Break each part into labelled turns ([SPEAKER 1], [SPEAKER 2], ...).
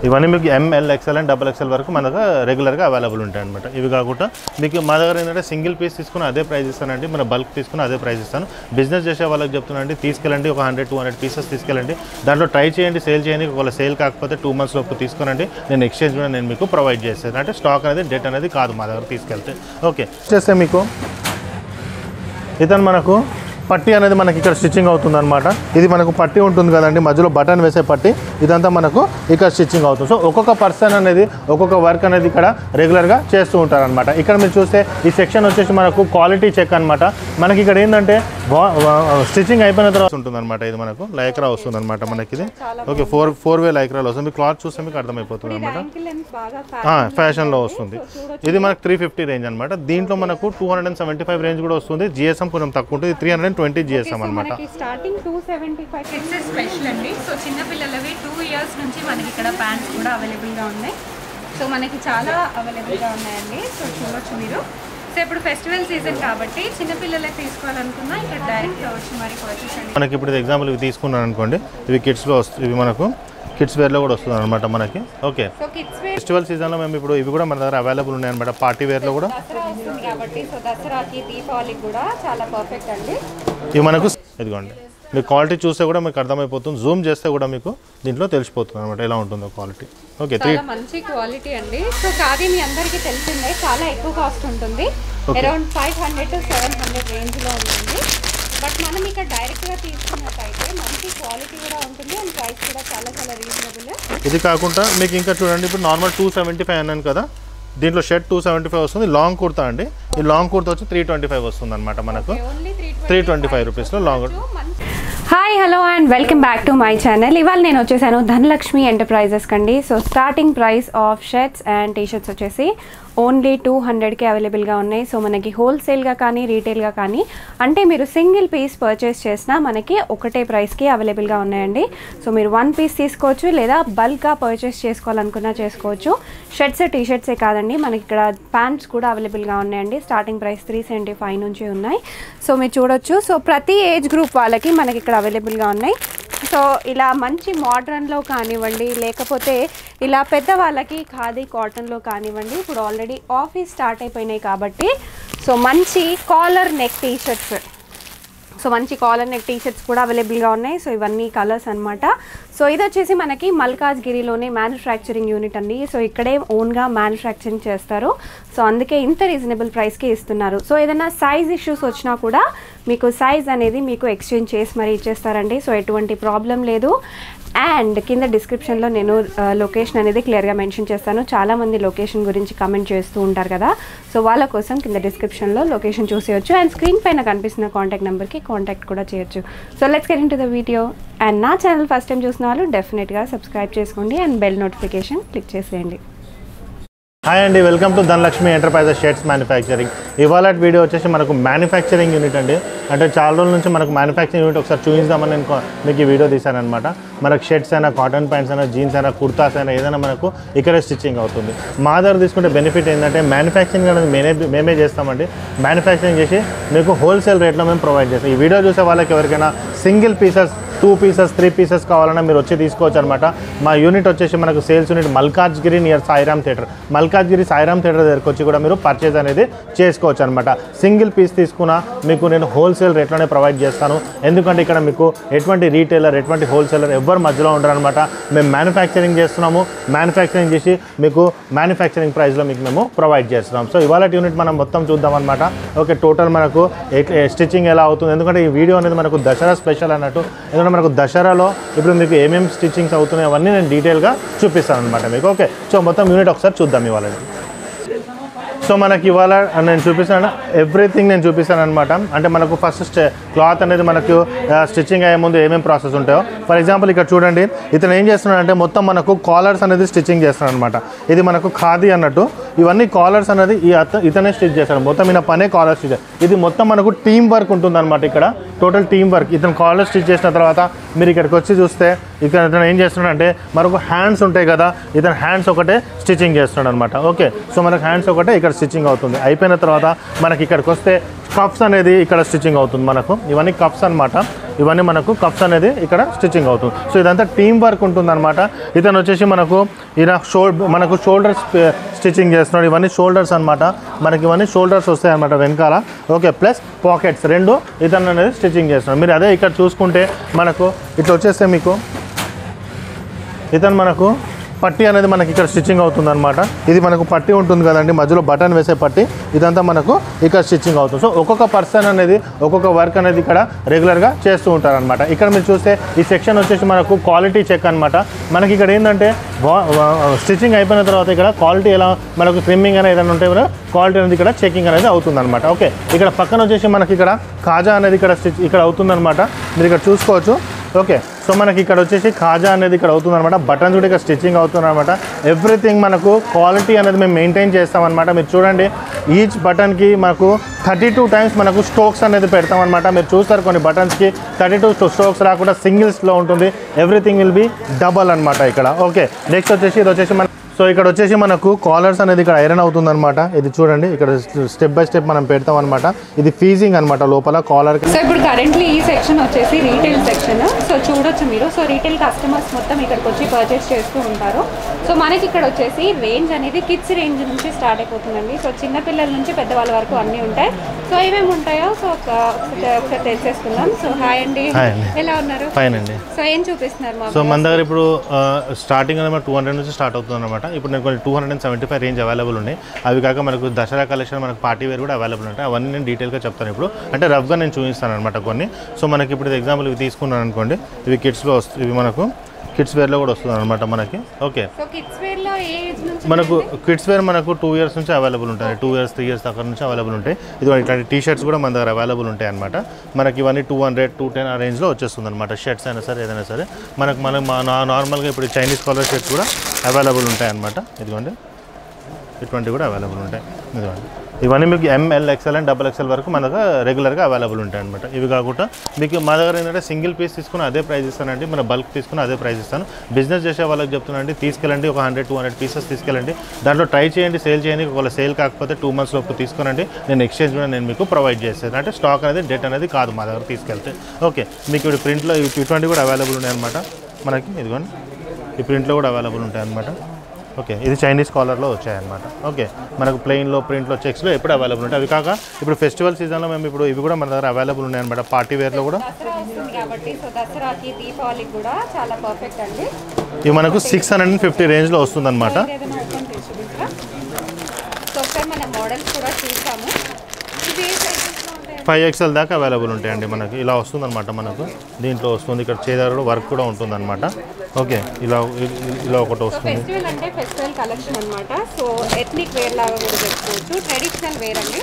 [SPEAKER 1] ఇవన్నీ మీకు M L XL and double XL వరకు మన దగ్గర రెగ్యులర్గా అవైలబుల్ ఉంటాయి అనమాట ఇవి కాకుండా మీకు మా దగ్గర ఏంటంటే సింగిల్ పీస్ తీసుకుని అదే ప్రైస్ ఇస్తానండి మన బల్క్ తీసుకుని అదే ప్రైస్ ఇస్తాను బిజినెస్ చేసే వాళ్ళకి చెప్తున్నానండి తీసుకెళ్ళండి ఒక హండ్రెడ్ టూ హండ్రెడ్ పీసెస్ తీసుకెళ్ళండి దాంట్లో ట్రై చేయండి సేల్ చేయండి ఒకవేళ సేల్ కాకపోతే టూ మంత్స్ లోపు తీసుకునండి నేను ఎక్స్చేంజ్ కూడా నేను మీకు ప్రొవైడ్ చేస్తాను అంటే స్టాక్ అనేది డెట్ అనేది కాదు మా దగ్గర తీసుకెళ్తే ఓకే చేస్తే మీకు ఇతను మనకు పట్టి అనేది మనకి ఇక్కడ స్టిచ్చింగ్ అవుతుంది అనమాట ఇది మనకు పట్టి ఉంటుంది కదండి మధ్యలో బటన్ వేసే పట్టి ఇదంతా మనకు ఇక్కడ స్టిచ్చింగ్ అవుతుంది సో ఒక్కొక్క పర్సన్ అనేది ఒక్కొక్క వర్క్ అనేది ఇక్కడ రెగ్యులర్గా చేస్తూ ఉంటారు అనమాట ఇక్కడ మీరు చూస్తే ఈ సెక్షన్ వచ్చేసి మనకు క్వాలిటీ చెక్ అనమాట మనకి ఇక్కడ ఏంటంటే స్టిచ్చింగ్ అయిపోయిన తర్వాత ఉంటుంది అనమాట ఇది మనకు లైక్రా వస్తుంది అనమాట మనకి ఇది ఓకే ఫోర్ ఫోర్ వే లైక్రాలో వస్తుంది మీకు క్లాత్ చూస్తే మీకు అర్థమైపోతుంది అనమాట
[SPEAKER 2] యాంకిల్ లెంత్ బాగా
[SPEAKER 1] ఫ్యాషన్లో వస్తుంది ఇది మనకు త్రీ ఫిఫ్టీ రేంజ్ అనమాట దీంట్లో మనకు two hundred and seventy five range కూడా వస్తుంది జిఎస్ఎం కొంచెం తక్కువ ఉంటుంది three hundred and twenty GSM అనమాట
[SPEAKER 2] మనకి starting two seventy five
[SPEAKER 3] kids special అండి సో చిన్న పిల్లలవి టూ ఇయర్స్ నుంచి మనకి ఇక్కడ ప్యాంట్స్ కూడా అవైలబుల్గా ఉన్నాయి సో మనకి చాలా అవైలబుల్గా ఉన్నాయండి సో చూడొచ్చు మీరు సో ఇప్పుడు ఫెస్టివల్ సీజన్ కాబట్టి చిన్న పిల్లలకి తీసుకోవాలనుకున్నా ఇక్కడ డైరెక్ట్గా వచ్చి మరి పర్చేస్ అండి
[SPEAKER 1] మనకి ఇప్పుడు ఎగ్జాంపుల్ ఇవి తీసుకున్నాను అనుకోండి ఇవి కిడ్స్లో వస్తుంది ఇవి మనకు కిడ్స్ వేర్లో కూడా వస్తుంది అనమాట మనకి okay
[SPEAKER 2] so kids wear
[SPEAKER 1] festival సీజన్లో మేము ఇప్పుడు ఇవి కూడా మన దగ్గర అవైలబుల్ ఉన్నాయి అనమాట పార్టీ వేర్లో కూడా
[SPEAKER 2] దసరా వస్తుంది కాబట్టి సో దసరాకి దీపావళికి కూడా చాలా పర్ఫెక్ట్ అండి
[SPEAKER 1] ఇవి మనకు ఇదిగోండి మీకు క్వాలిటీ చూస్తే కూడా మీకు అర్థమైపోతుంది జూమ్ చేస్తే కూడా మీకు దీంట్లో తెలిసిపోతుంది అనమాట ఎలా ఉంటుందో క్వాలిటీ ఓకే త్రీ
[SPEAKER 2] చాలా మంచి క్వాలిటీ అండి సో ఖాదీ మీ అందరికీ తెలిసిందే చాలా ఎక్కువ కాస్ట్ ఉంటుంది around five hundred to seven hundred రేంజ్లో ఉంటుంది బట్ మనం ఇక్కడ డైరెక్ట్గా తీసుకున్నట్టయితే మంచి క్వాలిటీ కూడా ఉంటుంది అండ్ ప్రైస్ కూడా చాలా చాలా రీజనబుల్
[SPEAKER 1] ఇది కాకుండా మీకు ఇంకా చూడండి ఇప్పుడు నార్మల్ టూ సెవెంటీ ఫైవ్ అన్నాను కదా దీంట్లో షర్ట్ టూ సెవెంటీ ఫైవ్ వస్తుంది లాంగ్ కుర్తా అండి ఈ లాంగ్ కుర్తా వచ్చి త్రీ ట్వంటీ ఫైవ్ వస్తుంది అనమాట మనకు
[SPEAKER 2] only three
[SPEAKER 1] three twenty five రూపీస్లో లాంగ్
[SPEAKER 2] మంచి
[SPEAKER 4] hi hello and welcome back to my channel ఇవాళ నేను వచ్చేసాను ధనలక్ష్మి ఎంటర్ప్రైజెస్ కండి so starting price of shirts and t-shirts వచ్చేసి ఓన్లీ టూ హండ్రెడ్కి అవైలబుల్గా ఉన్నాయి సో మనకి హోల్సేల్గా కానీ రీటైల్గా కానీ అంటే మీరు సింగిల్ పీస్ పర్చేస్ చేసినా మనకి ఒకటే ప్రైస్కి అవైలబుల్గా ఉన్నాయండి సో మీరు వన్ పీస్ తీసుకోవచ్చు లేదా బల్క్గా పర్చేస్ చేసుకోవాలనుకున్నా చేసుకోవచ్చు షర్ట్స్ టీషర్ట్సే కాదండి మనకి ఇక్కడ ప్యాంట్స్ కూడా అవైలబుల్గా ఉన్నాయండి starting price three seventy five నుంచి ఉన్నాయి సో మీరు చూడొచ్చు సో ప్రతి ఏజ్ గ్రూప్ వాళ్ళకి మనకి ఇక్కడ అవైలబుల్గా ఉన్నాయి సో ఇలా మంచి మోడ్రన్లో కానివ్వండి లేకపోతే ఇలా పెద్దవాళ్ళకి ఖాదీ కాటన్లో కానివ్వండి ఇప్పుడు ఆల్రెడీ ఆఫీస్ స్టార్ట్ అయిపోయినాయి కాబట్టి సో మంచి collar neck T shirts so మంచి కాలర్ నెక్ టీ షర్ట్స్ కూడా అవైలబుల్గా ఉన్నాయి సో ఇవన్నీ కలర్స్ అన్నమాట సో ఇది వచ్చేసి మనకి మల్కాజ్గిరిలోనే మ్యానుఫ్యాక్చరింగ్ యూనిట్ అండి సో ఇక్కడే ఓన్గా మ్యానుఫ్యాక్చరింగ్ చేస్తారు సో అందుకే ఇంత రీజనబుల్ ప్రైస్కి ఇస్తున్నారు సో ఏదైనా సైజ్ ఇష్యూస్ వచ్చినా కూడా మీకు సైజ్ అనేది మీకు ఎక్స్చేంజ్ చేసి మరీ ఇచ్చేస్తారండి సో ఎటువంటి ప్రాబ్లం లేదు అండ్ కింద డిస్క్రిప్షన్లో నేను లొకేషన్ అనేది క్లియర్గా మెన్షన్ చేస్తాను చాలామంది లొకేషన్ గురించి కమెంట్ చేస్తూ ఉంటారు కదా సో వాళ్ళ కోసం కింద డిస్క్రిప్షన్లో లొకేషన్ చూసేయచ్చు అండ్ స్క్రీన్ పైన కనిపిస్తున్న కాంటాక్ట్ నెంబర్కి కాంటాక్ట్ కూడా చేయొచ్చు so let's get into the video and నా ఛానల్ ఫస్ట్ టైం చూసిన వాళ్ళు డెఫినెట్గా సబ్స్క్రైబ్ చేసుకోండి అండ్ బెల్ నోటిఫికేషన్ క్లిక్ చేసేయండి
[SPEAKER 1] హాయ్ అండి welcome to Dhanalakshmi enterprises shirts manufacturing ఇవాళ వీడియో వచ్చేసి మనకు మ్యానుఫ్యాక్చరింగ్ యూనిట్ అండి అంటే చాలా రోజుల నుంచి మనకు మ్యానుఫ్యాక్చరింగ్ యూనిట్ ఒకసారి చూపిద్దామని నేను కొ- మీకు ఈ వీడియో తీశానమాట మనకు షర్ట్స్ అయినా కాటన్ ప్యాంట్స్ అయినా జీన్స్ అయినా కుర్తాస్ అయినా ఏదైనా మనకు ఇక్కడే స్టిచ్చింగ్ అవుతుంది మా దగ్గర తీసుకుంటే బెనిఫిట్ ఏంటంటే మ్యానుఫ్యాక్చరింగ్ అనేది మేమే మేమే చేస్తామండి మ్యానుఫ్యాక్చరింగ్ చేసి మీకు హోల్సేల్ రేట్లో మేము ప్రొవైడ్ చేస్తాం ఈ వీడియో చూసే వాళ్ళకి ఎవరికైనా single pieces two pieces three pieces కావాలన్నా మీరు వచ్చి తీసుకోవచ్చు అనమాట మా యూనిట్ వచ్చేసి మనకు sales unit Malkajgiri near Sairam theatre Malkajgiri Sairam theatre దగ్గరకు వచ్చి కూడా మీరు పర్చేజ్ అనేది చేసుకోవచ్చు అనమాట సింగిల్ పీస్ తీసుకున్నా మీకు నేను హోల్సేల్ రేట్లోనే ప్రొవైడ్ చేస్తాను ఎందుకంటే ఇక్కడ మీకు ఎటువంటి రీటైలర్ ఎటువంటి హోల్సేలర్ ఎవ్వరు మధ్యలో ఉండరు అనమాట మేము మ్యానుఫ్యాక్చరింగ్ చేస్తున్నాము మ్యానుఫ్యాక్చరింగ్ చేసి మీకు మ్యానుఫ్యాక్చరింగ్ ప్రైస్లో మీకు మేము ప్రొవైడ్ చేస్తున్నాం సో ఇవాళ యూనిట్ మనం మొత్తం చూద్దాం అనమాట ఓకే టోటల్ మనకు స్టిచ్చింగ్ ఎలా అవుతుంది ఎందుకంటే ఈ వీడియో అనేది మనకు దసరా స్పెషల్ అన్నట్టు ఎందుకంటే మనకు దసరాలో ఇప్పుడు మీకు ఏమేమి స్టిచ్చింగ్స్ అవుతున్నాయి అవన్నీ నేను డీటెయిల్గా చూపిస్తాను అనమాట మీకు ఓకే సో మొత్తం యూనిట్ ఒకసారి చూద్దాం ఇవాళ సో మనకి ఇవాళ నేను చూపిస్తాను ఎవ్రీథింగ్ నేను చూపిస్తాను అనమాట అంటే మనకు ఫస్ట్ క్లాత్ అనేది మనకు స్టిచ్చింగ్ అయ్యే ముందు ఏమేమి ప్రాసెస్ ఉంటాయో ఫర్ ఎగ్జాంపుల్ ఇక్కడ చూడండి ఇతను ఏం చేస్తున్నాడంటే మొత్తం మనకు కాలర్స్ అనేది స్టిచ్చింగ్ చేస్తున్నాడు అనమాట ఇది మనకు ఖాదీ అన్నట్టు ఇవన్నీ కాలర్స్ అనేది ఈ అత ఇతనే స్టిచ్ చేస్తాడు మొత్తం ఈయన పనే కాలర్ స్టిచ్ ఇది మొత్తం మనకు టీం వర్క్ ఉంటుంది అనమాట ఇక్కడ టోటల్ టీం వర్క్ ఇతను కాలర్ స్టిచ్ చేసిన తర్వాత మీరు ఇక్కడికి వచ్చి చూస్తే ఇక్కడ ఇతను ఏం చేస్తున్నాడంటే మనకు హ్యాండ్స్ ఉంటాయి కదా ఇతను హ్యాండ్స్ ఒకటే స్టిచ్చింగ్ చేస్తున్నాడు అనమాట ఓకే సో మనకు హ్యాండ్స్ ఒకటే ఇక్కడ స్టిచ్చింగ్ అవుతుంది అయిపోయిన తర్వాత మనకి ఇక్కడికి వస్తే కప్స్ అనేది ఇక్కడ స్టిచ్చింగ్ అవుతుంది మనకు ఇవన్నీ కప్స్ అనమాట ఇవన్నీ మనకు కప్స్ అనేది ఇక్కడ స్టిచ్చింగ్ అవుతుంది సో ఇదంతా టీం వర్క్ ఉంటుందన్నమాట ఇతను వచ్చేసి మనకు ఈయన షో మనకు షోల్డర్స్ స్టిచ్చింగ్ చేస్తున్నాడు ఇవన్నీ షోల్డర్స్ అన్నమాట మనకి ఇవన్నీ షోల్డర్స్ వస్తాయి అనమాట వెనకాల ఓకే ప్లస్ పాకెట్స్ రెండు ఇతను అనేది స్టిచ్చింగ్ చేస్తున్నాడు మీరు అదే ఇక్కడ చూసుకుంటే మనకు ఇట్లా వచ్చేస్తే మీకు ఇతను మనకు పట్టి అనేది మనకి ఇక్కడ స్టిచ్చింగ్ అవుతుంది అనమాట ఇది మనకు పట్టి ఉంటుంది కదండి మధ్యలో బటన్ వేసే పట్టి ఇదంతా మనకు ఇక్కడ స్టిచ్చింగ్ అవుతుంది సో ఒక్కొక్క పర్సన్ అనేది ఒక్కొక్క వర్క్ అనేది ఇక్కడ రెగ్యులర్గా చేస్తూ ఉంటారు అనమాట ఇక్కడ మీరు చూస్తే ఈ సెక్షన్ వచ్చేసి మనకు క్వాలిటీ చెక్ అనమాట మనకి ఇక్కడ ఏంటంటే స్టిచ్చింగ్ అయిపోయిన తర్వాత ఇక్కడ క్వాలిటీ ఎలా మనకు ట్రిమ్మింగ్ అనేది ఏదైనా ఉంటే కూడా క్వాలిటీ అనేది ఇక్కడ చెకింగ్ అనేది అవుతుంది అనమాట ఓకే ఇక్కడ పక్కన వచ్చేసి మనకి ఇక్కడ కాజా అనేది ఇక్కడ స్టిచ్ ఇక్కడ అవుతుందన్నమాట మీరు ఇక్కడ చూసుకోవచ్చు ఓకే సో మనకి ఇక్కడ వచ్చేసి కాజా అనేది ఇక్కడ అవుతుంది అనమాట బటన్స్ కూడా ఇక్కడ స్టిచ్చింగ్ అవుతుంది అనమాట ఎవ్రీథింగ్ మనకు క్వాలిటీ అనేది మేము మెయింటైన్ చేస్తామన్నమాట మీరు చూడండి ఈచ్ బటన్కి మనకు థర్టీ టూ టైమ్స్ మనకు స్ట్రోక్స్ అనేది పెడతాం అనమాట మీరు చూస్తారు కొన్ని బటన్స్కి థర్టీ టూ స్ట్రోక్స్ రాకుండా సింగిల్స్లో ఉంటుంది ఎవ్రీథింగ్ విల్ బి డబల్ అనమాట ఇక్కడ ఓకే నెక్స్ట్ వచ్చేసి ఇది వచ్చేసి మన సో ఇక్కడ వచ్చేసి మనకు కాలర్స్ అనేది ఇక్కడ ఐరన్ అవుతుంది అనమాట ఇది చూడండి ఇక్కడ స్టెప్ బై స్టెప్ మనం పెడతాం అనమాట ఇది ఫీజింగ్ అనమాట లోపల కాలర్
[SPEAKER 3] సో ఇప్పుడు కరెంట్లీ ఈ సెక్షన్ వచ్చేసి రీటైల్ సెక్షన్ సో చూడొచ్చు మీరు సో రీటైల్ కస్టమర్స్ మొత్తం ఇక్కడికి వచ్చి పర్చేస్ చేస్తూ ఉంటారు సో మనకి ఇక్కడ వచ్చేసి రేంజ్ అనేది కిడ్స్ రేంజ్ నుంచి స్టార్ట్ అయిపోతుందండి సో చిన్న పిల్లల నుంచి పెద్దవాళ్ళ వరకు అన్నీ ఉంటాయి సో ఏమేమి ఉంటాయో సో ఒక- ఒకసారి ఒకసారి తెలిసేసుకుందాం సో హాయ్ అండి
[SPEAKER 1] హాయ్ అండి.
[SPEAKER 3] ఎలా ఉన్నారు
[SPEAKER 1] ఫైన్ అండి
[SPEAKER 3] సో ఏం చూపిస్తున్నారు మా
[SPEAKER 1] సో మన దగ్గర ఇప్పుడు స్టార్టింగ్ అనేది టూ హండ్రెడ్ నుంచి స్టార్ట్ అవుతుంది అనమాట ఇప్పుడు నేను కొన్ని two hundred and seventy five range available ఉన్నాయి అవి కాక మనకు దసరా కలెక్షన్ మనకు పార్టీ వేర్ కూడా అవైలబుల్ ఉంటాయి అవన్నీ నేను డీటెయిల్గా చెప్తాను ఇప్పుడు అంటే రఫ్గా నేను చూపిస్తాను అనమాట కొన్ని సో మనకి ఇప్పుడు ఎగ్జాంపుల్ ఇవి తీసుకున్నాను అనుకోండి ఇవి కిడ్స్లో వస్తుంది ఇవి మనకు కిడ్స్ వేర్లో కూడా వస్తుంది అనమాట మనకి ఓకే
[SPEAKER 3] సో కిడ్స్ వేర్ లో ఏ ఏజ్ నుంచి
[SPEAKER 1] మనకు కిడ్స్ వేర్ మనకు టూ ఇయర్స్ నుంచి అవైలబుల్ ఉంటాయి టూ ఇయర్స్ త్రీ ఇయర్స్ దగ్గర నుంచి అవైలబుల్ ఉంటాయి ఇది ఇట్లాంటి టీ షర్ట్స్ కూడా మన దగ్గర అవైలబుల్ ఉంటాయి అనమాట మనకి ఇవన్నీ టూ హండ్రెడ్ టూ టెన్ ఆ రేంజ్లో వచ్చేస్తుంది అనమాట షర్ట్స్ అయినా సరే ఏదైనా సరే మనకు మన మా నా- నార్మల్గా ఇప్పుడు చైనీస్ కాలర్ షర్ట్స్ కూడా అవైలబుల్ ఉంటాయి అనమాట ఇదిగోండి ఇటువంటివి కూడా అవైలబుల్ ఉంటాయి ఇదిగోండి ఇవన్నీ మీకు M L XL and double XL వరకు మన దగ్గర రెగ్యులర్గా అవైలబుల్ ఉంటాయి అనమాట ఇవి కాకుండా మీకు మా దగ్గర ఏంటంటే సింగిల్ పీస్ తీసుకుని అదే ప్రైస్ ఇస్తానండి మన బల్క్ తీసుకుని అదే ప్రైస్ ఇస్తాను బిజినెస్ చేసే వాళ్ళకి చెప్తున్నానండి తీసుకెళ్ళండి ఒక హండ్రెడ్ టూ హండ్రెడ్ పీసెస్ తీసుకెళ్ళండి దాంట్లో ట్రై చేయండి సేల్ చేయండి ఒకవేళ సేల్ కాకపోతే టూ మంత్స్ లోపు తీసుకోనండి నేను ఎక్స్చేంజ్ కూడా నేను మీకు ప్రొవైడ్ చేస్తాను అంటే స్టాక్ అనేది డెట్ అనేది కాదు మా దగ్గర తీసుకెళ్తే ఓకే మీకు ఇప్పుడు ప్రింట్లో ఇటువంటి కూడా అవైలబుల్ ఉన్నాయి అనమాట మనకి ఇదిగోండి ఈ ప్రింట్లో కూడా అవైలబుల్ ఉంటాయి అనమాట ఓకే ఇది చైనీస్ కాలర్లో వచ్చాయన్నమాట ఓకే మనకు ప్లెయిన్లో ప్రింట్లో చెక్స్లో ఎప్పుడు అవైలబుల్ ఉంటాయి అవి కాక ఇప్పుడు ఫెస్టివల్ సీజన్లో మేము ఇప్పుడు ఇవి కూడా మన దగ్గర అవైలబుల్ ఉన్నాయన్నమాట పార్టీ వేర్లో కూడా
[SPEAKER 3] దసరా వస్తుంది కాబట్టి సో దసరాకి దీపావళికి కూడా చాలా పర్ఫెక్ట్ అండి
[SPEAKER 1] ఇవి మనకు సిక్స్ హండ్రెడ్ అండ్ ఫిఫ్టీ రేంజ్లో వస్తుందన్నమాట
[SPEAKER 3] ఏదైనా ఓపెన్ చేసి చూపించరా సో ఒకసారి మన మోడల్స్ కూడా చూసాము ఇవి ఏ సైజెస్లో ఉంటాయి
[SPEAKER 1] ఫైవ్ ఎక్స్ఎల్ దాకా అవైలబుల్ ఉంటాయండి మనకి ఇలా వస్తుందన్నమాట మనకు దీంట్లో వస్తుంది ఇక్కడ చేదారు వర్క్ కూడా ఉంటుందన్నమాట ఓకే ఇలా ఇ- ఇలా ఒకటి
[SPEAKER 3] సో
[SPEAKER 1] వస్తుంది
[SPEAKER 3] ఫెస్టివల్ అంటే ఫెస్టివల్ కలెక్షన్ అన్నమాట సో ఎథ్నిక్ వేర్ లాగా కూడా చెప్పుకోవచ్చు ట్రెడిషనల్ వేర్ అండి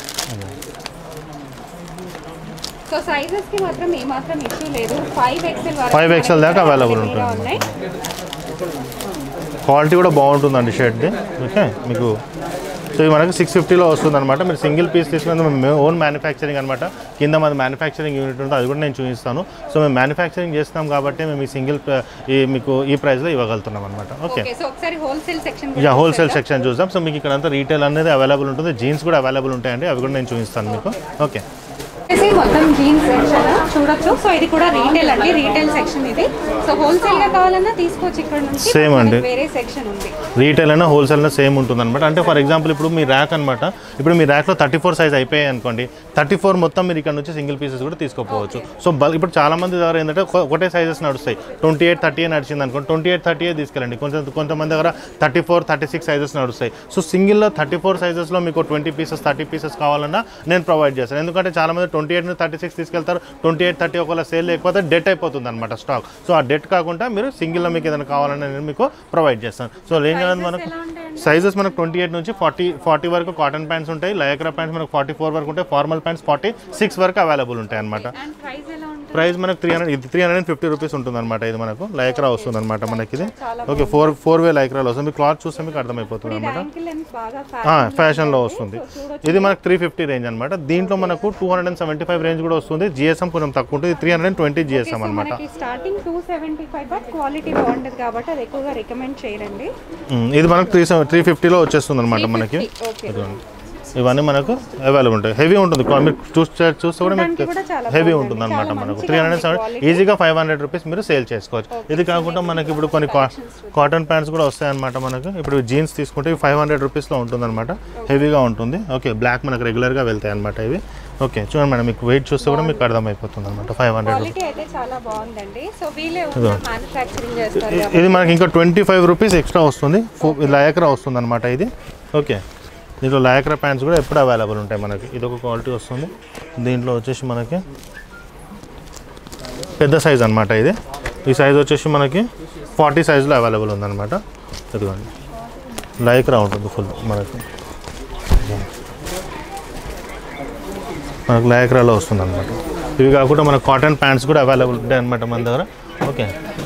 [SPEAKER 3] సో సైజెస్ కి మాత్రం ఏ మాత్రం ఇష్యూ లేదు ఫైవ్ ఎక్స్ఎల్ వరకు
[SPEAKER 1] 5XL దాకా available
[SPEAKER 3] మనకి
[SPEAKER 1] ఉంటుంది.
[SPEAKER 3] ఉన్నాయి
[SPEAKER 1] క్వాలిటీ కూడా బాగుంటుందండి షర్ట్ది ఓకే మీకు సో ఇది మనకి సిక్స్ ఫిఫ్టీలో వస్తుంది అనమాట మీరు సింగిల్ పీస్ తీసుకున్నది మేము ఓన్ మ్యానుఫ్యాక్చరింగ్ అనమాట కింద మాది మ్యానుఫ్యాక్చరింగ్ యూనిట్ ఉంటుంది అది కూడా నేను చూపిస్తాను సో మేము మ్యానుఫ్యాక్చరింగ్ చేస్తాం కాబట్టి మేము ఈ సింగిల్ ఈ మీకు ఈ ప్రైస్లో ఇవ్వగలుగుతున్నాం అనమాట ఓకే
[SPEAKER 3] ఓకే సో ఒకసారి wholesale section
[SPEAKER 1] yeah wholesale section చూద్దాం సో మీకు ఇక్కడ అంతా రీటైల్ అనేది అవైలబుల్ ఉంటుంది జీన్స్ కూడా అవైలబుల్ ఉంటాయండి అవి కూడా నేను చూపిస్తాను మీకు ఓకే
[SPEAKER 3] వచ్చేసి మొత్తం జీన్స్ సెక్షన్ చూడొచ్చు సో ఇది కూడా రీటైల్ అండి రీటైల్ సెక్షన్ ఇది సో హోల్సేల్ గా కావాలన్నా తీసుకోవచ్చు ఇక్కడ నుంచి
[SPEAKER 1] Same అండి.
[SPEAKER 3] మనకి వేరే సెక్షన్ ఉంది
[SPEAKER 1] రీటైల్ అయినా హోల్సేల్ అయినా సేమ్ ఉంటుంది అనమాట అంటే ఫర్ ఎగ్జాంపుల్ ఇప్పుడు మీ ర్యాక్ అనమాట ఇప్పుడు మీ ర్యాక్లో థర్టీ ఫోర్ సైజ్ అయిపోయాయి అనుకోండి థర్టీ ఫోర్ మొత్తం మీరు ఇక్కడ నుంచి సింగిల్ పీసెస్ కూడా తీసుకోపోవచ్చు సో బల్ ఇప్పుడు చాలా మంది దగ్గర ఏంటంటే ఒక- ఒకటే సైజెస్ నడుస్తాయి ట్వంటీ ఎయిట్ థర్టీ నడిచింది అనుకోండి ట్వంటీ ఎయిట్ థర్టీ తీసుకెళ్ళండి కొంచెం కొంతమంది దగ్గర thirty four thirty six sizes నడుస్తాయి సో సింగిల్లో థర్టీ ఫోర్ సైజెస్లో మీకు ట్వంటీ పీసెస్ థర్టీ పీసెస్ కావాలన్నా నేను ప్రొవైడ్ చేస్తాను ఎందుకంటే చాలా మంది ట్వంటీ ఎయిట్ థర్టీ సిక్స్ తీసుకెళ్తారు ట్వంటీ ఎయిట్ థర్టీ ఒకవేళ సేల్ లేకపోతే డెట్ అయిపోతుంది అనమాట స్టాక్ సో ఆ డెట్ కాకుండా మీరు సింగిల్లో మీకు ఏదైనా కావాలన్నా నేను మీకు ప్రొవైడ్ చేస్తాను సో రేంజ్ అనేది మనకు సైజెస్ మనకు ట్వంటీ ఎయిట్ నుంచి ఫార్టీ ఫార్టీ వరకు కాటన్ ప్యాంట్స్ ఉంటాయి లయక్రా ప్యాంట్స్ మనకు ఫార్టీ ఫోర్ వరకు ఉంటాయి ఫార్మల్ ప్యాంట్స్ ఫార్టీ సిక్స్ వరకు అవైలబుల్ ఉంటాయి అనమాట
[SPEAKER 3] అండ్ ప్రైస్ ఎలా ఉంటుంది
[SPEAKER 1] ప్రైస్ మనకు త్రీ హండ్రెడ్ ఇది త్రీ హండ్రెడ్ ఫిఫ్టీ రూపీస్ ఉంటుంది అనమాట ఇది మనకు లైక్రా వస్తుంది అనమాట మనకి ఇది ఓకే ఫోర్ ఫోర్ వే లైక్రాలో వస్తుంది మీకు క్లాత్ చూస్తే మీకు అర్థమైపోతుంది అనమాట
[SPEAKER 3] యాంకిల్ లెన్స్ బాగా
[SPEAKER 1] ఫ్యాషన్లో వస్తుంది ఇది మనకు త్రీ ఫిఫ్టీ రేంజ్ అనమాట దీంట్లో మనకు two hundred and seventy five range కూడా వస్తుంది జిఎస్ఎం కొంచెం తక్కువ ఉంటుంది three hundred and twenty GSM అనమాట
[SPEAKER 3] మనకి starting two seventy five but quality బాగుంటుంది కాబట్టి అది ఎక్కువగా రికమెండ్ చేయరండి
[SPEAKER 1] ఇది మనకు త్రీ త్రీ ఫిఫ్టీలో వచ్చేస్తుంది అనమాట మనకి
[SPEAKER 3] ఓకే
[SPEAKER 1] ఇదిగోండి. ఇవన్నీ మనకు అవైలబుల్ ఉంటాయి హెవీ ఉంటుంది క్వా- మీరు చూస్తే చూస్తే కూడా
[SPEAKER 2] చూడడానికి
[SPEAKER 1] మీకు
[SPEAKER 2] కూడా చాలా
[SPEAKER 1] హెవీ
[SPEAKER 2] బాగుంది.
[SPEAKER 1] ఉంటుంది అనమాట
[SPEAKER 2] చాలా
[SPEAKER 1] మనకు
[SPEAKER 2] మంచిగా
[SPEAKER 1] త్రీ హండ్రెడ్
[SPEAKER 2] ఉంది
[SPEAKER 1] సెవెన్
[SPEAKER 2] quality.
[SPEAKER 1] ఈజీగా ఫైవ్ హండ్రెడ్ రూపీస్ మీరు సేల్ చేసుకోవచ్చు ఇది కాకుండా మనకి ఇప్పుడు కొన్ని కాటన్ ప్యాంట్స్ కూడా వస్తాయి అనమాట మనకు ఇప్పుడు జీన్స్ తీసుకుంటే ఫైవ్ హండ్రెడ్ రూపీస్లో ఉంటుంది అనమాట హెవీగా ఉంటుంది ఓకే బ్లాక్ మనకు రెగ్యులర్గా వెళ్తాయి అనమాట ఇవి ఓకే చూడండి మేడం మీకు వెయిట్ చూస్తే కూడా మీకు అర్థమైపోతుంది అనమాట ఫైవ్ హండ్రెడ్
[SPEAKER 2] క్వాలిటీ అయితే చాలా బాగుందండి సో వీళ్ళే
[SPEAKER 1] ఇదిగో.
[SPEAKER 2] మ్యానుఫ్యాక్చరింగ్ చేస్తారు
[SPEAKER 1] ఇ- ఇది మనకి ఇంకా ట్వంటీ ఫైవ్ రూపీస్ ఎక్స్ట్రా వస్తుంది ఫో- లయక్రా వస్తుంది అనమాట ఇది ఓకే దీంట్లో లయక్రా ప్యాంట్స్ కూడా ఎప్పుడు అవైలబుల్ ఉంటాయి మనకి ఇది ఒక క్వాలిటీ వస్తుంది దీంట్లో వచ్చేసి మనకి పెద్ద సైజ్ అనమాట ఇది ఈ సైజ్ వచ్చేసి మనకి ఫార్టీ సైజులో అవైలబుల్ ఉందన్నమాట ఇదిగోండి లయక్రా ఉంటుంది ఫుల్ మనకి మనకు లయక్రాలో వస్తుంది అనమాట ఇవి కాకుండా మనకు కాటన్ ప్యాంట్స్ కూడా అవైలబుల్ ఉంటాయి అనమాట మన దగ్గర ఓకే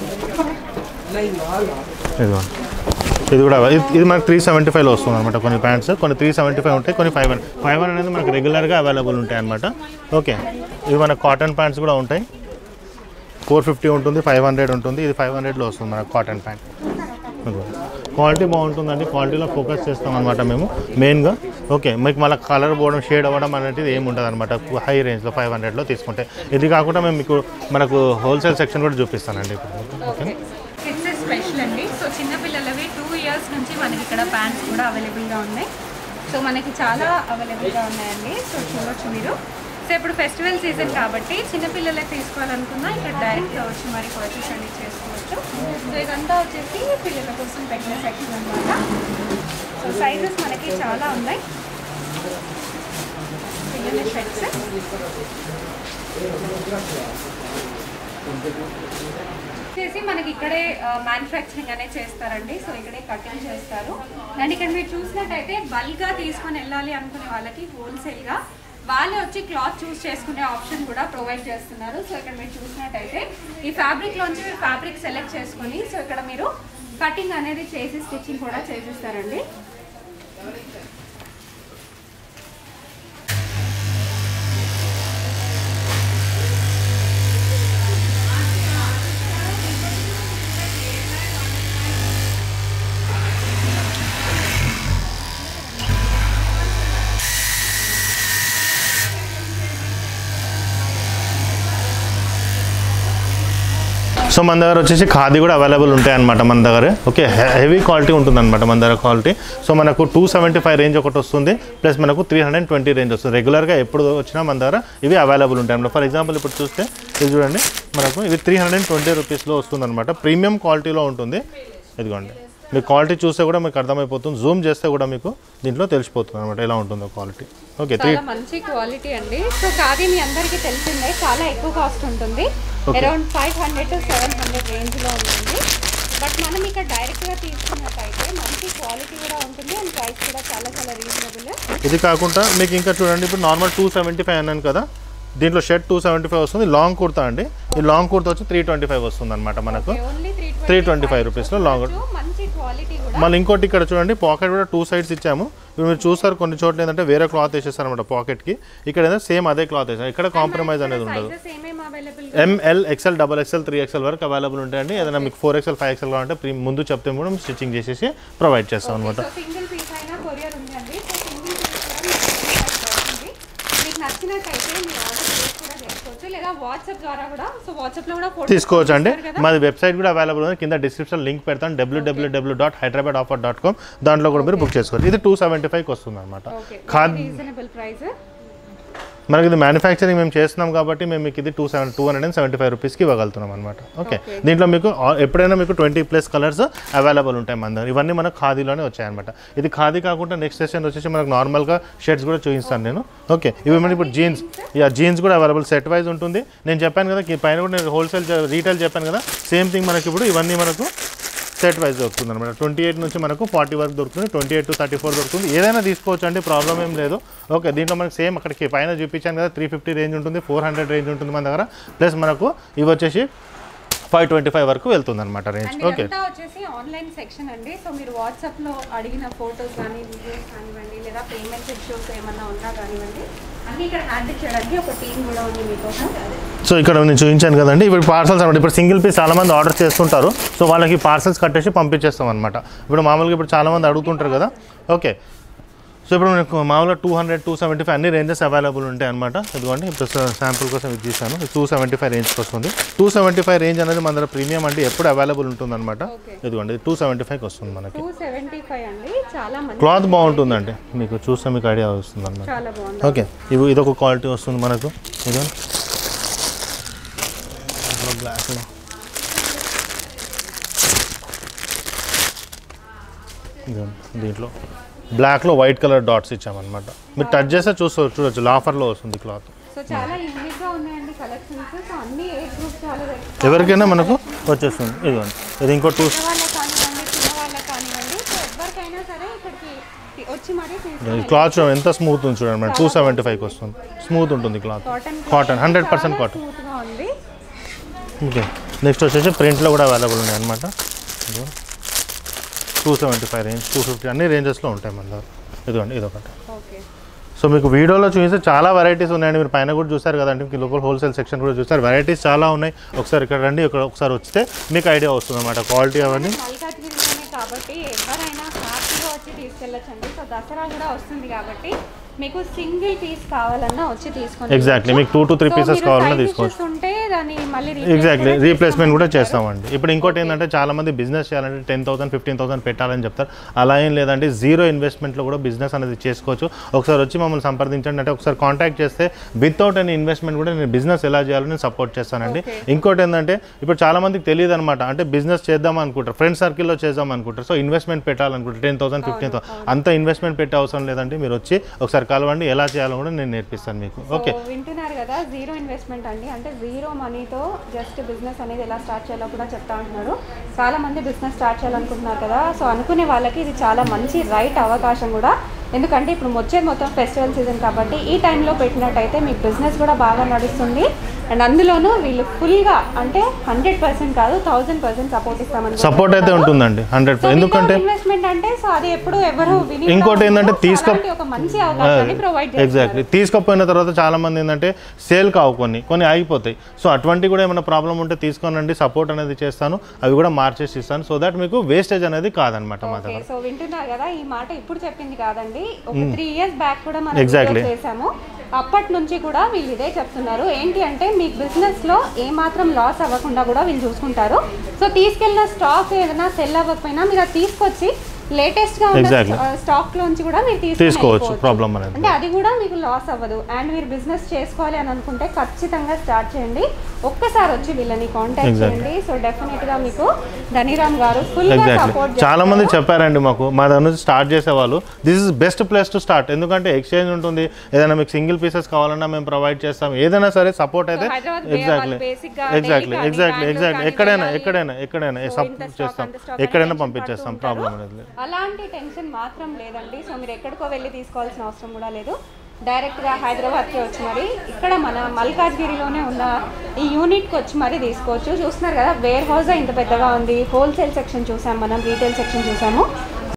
[SPEAKER 1] ఇదిగోండి ఇది కూడా ఇది- ఇది మనకి త్రీ సెవెంటీ ఫైవ్లో వస్తుంది అనమాట కొన్ని ప్యాంట్స్ కొన్ని త్రీ సెవెంటీ ఫైవ్ ఉంటాయి కొన్ని ఫైవ్ హండ్రెడ్ ఫైవ్ హండ్రెడ్ అనేది మనకు రెగ్యులర్గా అవైలబుల్ ఉంటాయి అనమాట ఓకే ఇవి మనకు కాటన్ ప్యాంట్స్ కూడా ఉంటాయి ఫోర్ ఫిఫ్టీ ఉంటుంది ఫైవ్ హండ్రెడ్ ఉంటుంది ఇది ఫైవ్ హండ్రెడ్లో వస్తుంది మనకు కాటన్ ప్యాంట్ క్వాలిటీ బాగుంటుందండి క్వాలిటీలో ఫోకస్ చేస్తాం అనమాట మేము మెయిన్గా ఓకే మీకు మళ్ళీ కలర్ పోవడం షేడ్ అవ్వడం అనేది ఏమి ఉంటుంది అనమాట హై రేంజ్లో ఫైవ్ హండ్రెడ్లో తీసుకుంటే ఇది కాకుండా మేము మీకు మనకు హోల్సేల్ సెక్షన్ కూడా చూపిస్తానండి ఇప్పుడు ఓకే
[SPEAKER 3] కిడ్స్ స్పెషల్ అండి సో చిన్నపిల్లలవి టూ ఇయర్స్ నుంచి మనకి ఇక్కడ ప్యాంట్స్ కూడా అవైలబుల్గా ఉన్నాయి సో మనకి చాలా అవైలబుల్గా ఉన్నాయండి సో చూడొచ్చు మీరు సో ఇప్పుడు ఫెస్టివల్ సీజన్ కాబట్టి చిన్నపిల్లలకి తీసుకోవాలనుకున్నా ఇక్కడ డైరెక్ట్గా వచ్చి మరి పర్చేస్ అనేది చేసుకోవచ్చు సో ఇదంతా వచ్చేసి పిల్లల కోసం పెట్టిన సెక్షన్ అనమాట సో సైజెస్ మనకి చాలా ఉన్నాయి పిల్లల షర్ట్స్ చేసి మనకి ఇక్కడే మ్యానుఫ్యాక్చరింగ్ అనేది చేస్తారండి సో ఇక్కడే కటింగ్ చేస్తారు అండ్ ఇక్కడ మీరు చూసినట్టయితే బల్క్గా తీసుకొని వెళ్ళాలి అనుకునే వాళ్ళకి హోల్సేల్గా వాళ్ళే వచ్చి క్లాత్ చూస్ చేసుకునే ఆప్షన్ కూడా ప్రొవైడ్ చేస్తున్నారు సో ఇక్కడ మీరు చూసినట్టయితే ఈ ఫ్యాబ్రిక్లోంచి మీరు ఫ్యాబ్రిక్ సెలెక్ట్ చేసుకొని సో ఇక్కడ మీరు కటింగ్ అనేది చేసి స్టిచ్చింగ్ కూడా చేసిస్తారండి
[SPEAKER 1] సో మన దగ్గర వచ్చేసి ఖాదీ కూడా అవైలబుల్ ఉంటాయి అనమాట మన దగ్గర ఓకే హెవీ క్వాలిటీ ఉంటుంది అనమాట మన దగ్గర క్వాలిటీ సో మనకు టూ సెవెంటీ ఫైవ్ రేంజ్ ఒకటి వస్తుంది ప్లస్ మనకు త్రీ హండ్రెడ్ ట్వంటీ రేంజ్ వస్తుంది రెగ్యులర్గా ఎప్పుడు వచ్చినా మన దగ్గర ఇవి అవైలబుల్ ఉంటాయి అనమాట ఫర్ ఎగ్జాంపుల్ ఇప్పుడు చూస్తే ఇది చూడండి మనకు ఇది త్రీ హండ్రెడ్ ట్వంటీ రూపీస్లో వస్తుంది అనమాట ప్రీమియం క్వాలిటీలో ఉంటుంది ఇదిగోండి మీకు క్వాలిటీ చూస్తే కూడా మీకు అర్థమైపోతుంది జూమ్ చేస్తే కూడా మీకు దీంట్లో తెలిసిపోతుంది అనమాట ఎలా ఉంటుందో క్వాలిటీ ఓకే త్రీ
[SPEAKER 2] చాలా మంచి క్వాలిటీ అండి సో ఖాదీ మీ అందరికీ తెలిసిందే చాలా ఎక్కువ కాస్ట్ ఉంటుంది around five hundred to seven hundred రేంజ్లో ఉంటుంది బట్ మనం ఇక్కడ డైరెక్ట్గా తీసుకున్నట్టయితే మంచి క్వాలిటీ కూడా ఉంటుంది అండ్ ప్రైస్ కూడా చాలా చాలా రీజనబుల్
[SPEAKER 1] ఇది కాకుండా మీకు ఇంకా చూడండి ఇప్పుడు నార్మల్ టూ సెవెంటీ ఫైవ్ అన్నాను కదా దీంట్లో షర్ట్ టూ సెవెంటీ ఫైవ్ వస్తుంది లాంగ్ కుర్తా అండి ఈ లాంగ్ కుర్తా వచ్చి త్రీ ట్వంటీ ఫైవ్ వస్తుంది అనమాట మనకు
[SPEAKER 2] only three
[SPEAKER 1] three twenty five రూపీస్లో లాంగ్
[SPEAKER 2] మంచి క్వాలిటీ కూడా
[SPEAKER 1] మళ్ళీ ఇంకోటి ఇక్కడ చూడండి పాకెట్ కూడా టూ సైడ్స్ ఇచ్చాము ఇప్పుడు మీరు చూస్తారు కొన్ని చోట్ల ఏంటంటే వేరే క్లాత్ వేసేస్తారు అనమాట పాకెట్కి ఇక్కడ ఏదో సేమ్ అదే క్లాత్ వేసారు ఇక్కడ కాంప్రమైజ్ అనేది ఉండదు
[SPEAKER 2] సైజెస్ ఏమేమి available
[SPEAKER 1] ML XL double XL three XL వరకు అవైలబుల్ ఉంటాయండి ఏదైనా మీకు ఫోర్ ఎక్సెల్ ఫైవ్ ఎక్సెల్ కావాలంటే ప్రీ- ముందు చెప్తే కూడా స్టిచ్చింగ్ చేసేసి ప్రొవైడ్ చేస్తాం అనమాట
[SPEAKER 2] సో సింగిల్ పీస్ అయినా కొరియర్ ఉందండి సో సింగిల్ పీస్ కూడా మీకు అవుతుంది మీకు నచ్చినట్టయితే మీరు ఆర్డర్ చేసి కూడా చేసుకోవచ్చు లేదా వాట్సాప్ ద్వారా కూడా సో వాట్సాప్లో కూడా photos
[SPEAKER 1] తీసుకోవచ్చు అండి
[SPEAKER 2] పంపిస్తారు కదా.
[SPEAKER 1] మాది వెబ్సైట్ కూడా అవైలబుల్ ఉంది కింద డిస్క్రిప్షన్ లింక్ పెడతాను డబ్ల్యూడబ్ల్యూడబ్ల్యూ dot Hyderabad offer dot com దాంట్లో కూడా మీరు బుక్ చేసుకోవచ్చు ఇది టూ సెవెంటీ ఫైవ్కి వస్తుంది అనమాట
[SPEAKER 2] ఓకే
[SPEAKER 1] ఖాద్
[SPEAKER 2] రీజనబుల్ ప్రైస్
[SPEAKER 1] మనకి ఇది మ్యానుఫ్యాక్చరింగ్ మేము చేస్తున్నాం కాబట్టి మేము మీకు ఇది two seven two hundred and seventy five రూపీస్కి ఇవ్వగలుగుతున్నాం అనమాట ఓకే దీంట్లో మీకు ఆ- ఎప్పుడైనా మీకు ట్వంటీ ప్లస్ కలర్స్ అవైలబుల్ ఉంటాయి మన దగ్గర ఇవన్నీ మనకు ఖాదీలోనే వచ్చాయన్నమాట ఇది ఖాదీ కాకుండా నెక్స్ట్ సెషన్ వచ్చేసి మనకు నార్మల్గా షర్ట్స్ కూడా చూపిస్తాను నేను ఓకే ఇవి మన ఇప్పుడు జీన్స్ యా జీన్స్ కూడా అవైలబుల్ సెట్ వైజ్ ఉంటుంది నేను చెప్పాను కదా ఈ పైన కూడా నేను హోల్సేల్ రీటైల్ చెప్పాను కదా సేమ్ థింగ్ మనకి ఇప్పుడు ఇవన్నీ మనకు సెట్ వైజ్ దొరుకుతుంది అనమాట ట్వంటీ ఎయిట్ నుంచి మనకు ఫార్టీ వరకు దొరుకుతుంది twenty eight to thirty four దొరుకుతుంది ఏదైనా తీసుకోవచ్చు అండి ప్రాబ్లం ఏం లేదు ఓకే దీంట్లో మనకి సేమ్ అక్కడికి పైన చూపించాను కదా త్రీ ఫిఫ్టీ రేంజ్ ఉంటుంది ఫోర్ హండ్రెడ్ రేంజ్ ఉంటుంది మన దగ్గర ప్లస్ మనకు ఇవి వచ్చేసి ఫైవ్ ట్వంటీ ఫైవ్ వరకు వెళ్తుంది అనమాట రేంజ్
[SPEAKER 2] అండ్
[SPEAKER 1] ఓకే
[SPEAKER 2] ఇదంతా వచ్చేసి ఆన్లైన్ సెక్షన్ అండి సో మీరు వాట్సాప్ లో అడిగిన ఫొటోస్ కానీ వీడియోస్ కానివ్వండి లేదా పేమెంట్ ఇష్యూస్ ఏమన్నా ఉన్నా కానివ్వండి అన్ని ఇక్కడ హ్యాండిల్ చేయడానికి ఒక టీం కూడా ఉంది మీకోసం
[SPEAKER 1] సో ఇక్కడ నేను చూపించాను కదండి ఇప్పుడు పార్సల్స్ అనమాట ఇప్పుడు సింగిల్ పీస్ చాలా మంది ఆర్డర్ చేస్తుంటారు సో వాళ్ళకి పార్సల్స్ కట్టేసి పంపించేస్తాం అనమాట ఇప్పుడు మామూలుగా ఇప్పుడు చాలా మంది అడుగుతుంటారు కదా ఓకే సో ఇప్పుడు మనకు మామూలుగా two hundred two seventy five అన్ని రేంజెస్ అవైలబుల్ ఉంటాయి అనమాట ఇదిగోండి ఇప్పుడు శాంపుల్ కోసం ఇది తీసాను టూ సెవెంటీ ఫైవ్ రేంజ్కి వస్తుంది టూ సెవెంటీ ఫైవ్ రేంజ్ అనేది మన దగ్గర ప్రీమియం అంటే ఎప్పుడు అవైలబుల్ ఉంటుంది అనమాట ఇదిగోండి టూ సెవెంటీ ఫైవ్కి వస్తుంది మనకి
[SPEAKER 3] టూ సెవెంటీ ఫైవ్ అండి చాలా మంచి
[SPEAKER 1] క్లాత్ బాగుంటుందండి మీకు చూస్తే మీకు ఐడియా వస్తుంది అనమాట
[SPEAKER 3] చాలా బాగుంది
[SPEAKER 1] ఓకే ఇవి ఇదొక క్వాలిటీ వస్తుంది మనకు ఇదో బ్లాక్లో ఇదిగోండి, దీంట్లో బ్లాక్లో వైట్ కలర్ డాట్స్ ఇచ్చామన్నమాట మీరు టచ్ చేస్తే చూస్తూ చూడొచ్చు లాఫర్లో వస్తుంది క్లాత్
[SPEAKER 3] సో చాలా యూనిక్ గా ఉన్నాయండి కలెక్షన్స్ సో అన్ని ఏజ్ గ్రూప్ చాలా
[SPEAKER 1] ఎవరికైనా మనకు వచ్చేస్తుంది ఇదిగోండి ఇది ఇంకో టూ
[SPEAKER 3] పెద్ద వాళ్ళకి కానివ్వండి చిన్న వాళ్ళకి కానివ్వండి సో ఎవరికైనా సరే ఇక్కడికి తి- వచ్చి మరీ తీసుకుని
[SPEAKER 1] క్లాత్ చూడండి ఎంత స్మూత్ ఉంది చూడండి మేడం టూ సెవెంటీ ఫైవ్కి వస్తుంది స్మూత్ ఉంటుంది cloth
[SPEAKER 3] cotton
[SPEAKER 1] cotton hundred percent cotton
[SPEAKER 3] smooth గా ఉంది
[SPEAKER 1] ఓకే నెక్స్ట్ వచ్చేసి ప్రింట్లో కూడా అవైలబుల్ ఉన్నాయి అనమాట two seventy five range two fifty అన్ని రేంజెస్లో ఉంటాయి మన దగ్గర ఇదిగోండి ఇదొకటి
[SPEAKER 3] ఓకే
[SPEAKER 1] సో మీకు వీడియోలో చూస్తే చాలా వెరైటీస్ ఉన్నాయండి మీరు పైన కూడా చూసారు కదండి మీకు లోకల్ హోల్సేల్ సెక్షన్ కూడా చూసారు వెరైటీస్ చాలా ఉన్నాయి ఒకసారి ఇక్కడ రండి ఇక్కడ ఒకసారి వస్తే మీకు ఐడియా వస్తుంది అనమాట క్వాలిటీ అవన్నీ
[SPEAKER 3] మల్కాజ్గిరిలోనే కాబట్టి ఎవరైనా హ్యాపీగా వచ్చి తీసుకెళ్ళొచ్చండి సో దసరా కూడా వస్తుంది కాబట్టి మీకు సింగిల్ పీస్ కావాలన్నా వచ్చి తీసుకొని
[SPEAKER 1] ఎగ్జాక్ట్లీ మీకు టూ టు త్రీ పీసెస్ కావాలన్నా తీసుకోవచ్చు
[SPEAKER 3] ఉంటే దాన్ని మళ్ళీ
[SPEAKER 1] ఎగ్జాక్ట్లీ రీప్లేస్మెంట్ కూడా చేస్తామండి ఇప్పుడు ఇంకోటి ఏంటంటే చాలా మంది బిజినెస్ చేయాలంటే టెన్ థౌసండ్ ఫిఫ్టీన్ థౌసండ్ పెట్టాలని చెప్తారు అలా ఏం లేదంటే జీరో ఇన్వెస్ట్మెంట్లో కూడా బిజినెస్ అనేది చేసుకోవచ్చు ఒకసారి వచ్చి మమ్మల్ని సంప్రదించండి అంటే ఒకసారి కాంటాక్ట్ చేస్తే వితౌట్ ఎనీ ఇన్వెస్ట్మెంట్ కూడా నేను బిజినెస్ ఎలా చేయాలో నేను సపోర్ట్ చేస్తానండి ఇంకోటి ఏంటంటే ఇప్పుడు చాలా మందికి తెలియదు అనమాట అంటే బిజినెస్ చేద్దాం అనుకుంటారు ఫ్రెండ్ సర్కిల్లో చేద్దాం అనుకుంటారు సో ఇన్వెస్ట్మెంట్ పెట్టాలనుకుంటారు టెన్ థౌసండ్ ఫిఫ్టీన్ థౌసండ్ అంత ఇన్వెస్ట్మెంట్ పెట్టే అవసరం లేదంటే మీరు వచ్చి ఒకసారి కలవండి ఎలా చేయాలో కూడా నేను నేర్పిస్తాను మీకు ఓకే
[SPEAKER 3] సో వింటున్నారు కదా జీరో ఇన్వెస్ట్మెంట్ అండి అంటే జీరో మనీతో జస్ట్ బిజినెస్ అనేది ఎలా స్టార్ట్ చేయాలో కూడా చెప్తా ఉంటున్నారు చాలా మంది బిజినెస్ స్టార్ట్ చేయాలనుకుంటున్నారు కదా సో అనుకునే వాళ్ళకి ఇది చాలా మంచి రైట్ అవకాశం కూడా ఎందుకంటే ఇప్పుడు వచ్చేది మొత్తం ఫెస్టివల్ సీజన్ కాబట్టి ఈ టైంలో పెట్టినట్టయితే మీ బిజినెస్ కూడా బాగా నడుస్తుంది అండ్ అందులోనూ వీళ్ళు ఫుల్గా అంటే హండ్రెడ్ పర్సెంట్ కాదు థౌజండ్ పర్సెంట్ సపోర్ట్ ఇస్తామని
[SPEAKER 1] సపోర్ట్ అయితే ఉంటుందండి హండ్రెడ్ ఎందుకంటే
[SPEAKER 3] ఇన్వెస్ట్మెంట్ అంటే సో అది ఎప్పుడు ఎవరు విని
[SPEAKER 1] ఇంకోటి ఏంటంటే
[SPEAKER 3] ఉండరు. సో
[SPEAKER 1] తీసుకో-
[SPEAKER 3] అలాంటి ఒక మంచి అవకాశాన్ని ప్రొవైడ్ చేస్తారు
[SPEAKER 1] ఎగ్జాక్ట్లీ తీసుకపోయిన తర్వాత చాలా మంది ఏంటంటే సేల్ కావు కొన్ని కొన్ని ఆగిపోతాయి సో అటువంటి కూడా ఏమైనా ప్రాబ్లం ఉంటే తీసుకోనండి సపోర్ట్ అనేది చేస్తాను అవి కూడా మార్చేసి ఇస్తాను సో దట్ మీకు వేస్టేజ్ అనేది కాదనమాట మా
[SPEAKER 3] ఓకే
[SPEAKER 1] దగ్గర
[SPEAKER 3] సో వింటున్నారు కదా ఈ మాట ఇప్పుడు చెప్పింది కాదండి ఒక త్రీ ఇయర్స్ బ్యాక్ కూడా మనం
[SPEAKER 1] Exactly.
[SPEAKER 3] వీడియో చేసాము అప్పటి నుంచి కూడా వీళ్ళు ఇదే చెప్తున్నారు ఏంటి అంటే మీ బిజినెస్ లో ఏ మాత్రం లాస్ అవ్వకుండా కూడా వీళ్ళు చూసుకుంటారు సో తీసుకెళ్ళిన స్టాక్ ఏదైనా సెల్ అవ్వకపోయినా మీరు అది తీసుకొచ్చి లేటెస్ట్ గా ఉన్న
[SPEAKER 1] Exactly.
[SPEAKER 3] స్టాక్ లోంచి కూడా మీరు తీసుకొని
[SPEAKER 1] తీసుకోవచ్చు
[SPEAKER 3] వెళ్ళిపోవచ్చు.
[SPEAKER 1] ప్రాబ్లం అనేది
[SPEAKER 3] అంటే అది కూడా మీకు లాస్ అవ్వదు అండ్ మీరు బిజినెస్ చేసుకోవాలి అని అనుకుంటే ఖచ్చితంగా స్టార్ట్ చేయండి ఒక్కసారి వచ్చి వీళ్ళని కాంటాక్ట్
[SPEAKER 1] Exactly.
[SPEAKER 3] చేయండి సో డెఫినెట్ గా మీకు ధనిరామ్ గారు ఫుల్ గా
[SPEAKER 1] ఎగ్జాక్ట్లీ
[SPEAKER 3] సపోర్ట్
[SPEAKER 1] చాలా మంది చెప్పారండి మాకు మా దగ్గర నుంచి స్టార్ట్ చేసేవాళ్ళు this is best place to start ఎందుకంటే ఎక్స్చేంజ్ ఉంటుంది ఏదైనా మీకు సింగిల్ పీసెస్ కావాలన్నా మేము ప్రొవైడ్ చేస్తాం ఏదైనా సరే సపోర్ట్ అయితే
[SPEAKER 3] హైదరాబాద్ వే-
[SPEAKER 1] ఎగ్జాక్ట్లీ
[SPEAKER 3] వాళ్ళు basic గా
[SPEAKER 1] ఎగ్జాక్ట్లీ
[SPEAKER 3] Delhi కానీ,
[SPEAKER 1] ఎగ్జాక్ట్లీ
[SPEAKER 3] Bangalore
[SPEAKER 1] ఎగ్జాక్ట్లీ
[SPEAKER 3] కానీ
[SPEAKER 1] ఎక్కడైనా
[SPEAKER 3] వెళ్ళాలి.
[SPEAKER 1] ఎక్కడైనా ఎక్కడైనా
[SPEAKER 3] సో ఇంత
[SPEAKER 1] సపోర్ట్
[SPEAKER 3] stock,
[SPEAKER 1] చేస్తాం
[SPEAKER 3] అంత stock
[SPEAKER 1] ఎక్కడైనా
[SPEAKER 3] అని
[SPEAKER 1] పంపించేస్తాం
[SPEAKER 3] టెన్షన్
[SPEAKER 1] ప్రాబ్లం
[SPEAKER 3] పడుతూ
[SPEAKER 1] అనేది లేదు
[SPEAKER 3] అలాంటి టెన్షన్ మాత్రం లేదండి సో మీరు ఎక్కడికో వెళ్ళి తీసుకోవాల్సిన అవసరం కూడా లేదు డైరెక్ట్గా హైదరాబాద్కి వచ్చి మరి ఇక్కడ మన మల్కాజ్గిరిలోనే ఉన్న ఈ యూనిట్కి వచ్చి మరి తీసుకోవచ్చు చూస్తున్నారు కదా వేర్ హౌస్ ఇంత పెద్దగా ఉంది హోల్సేల్ సెక్షన్ చూసాం మనం రీటైల్ సెక్షన్ చూసాము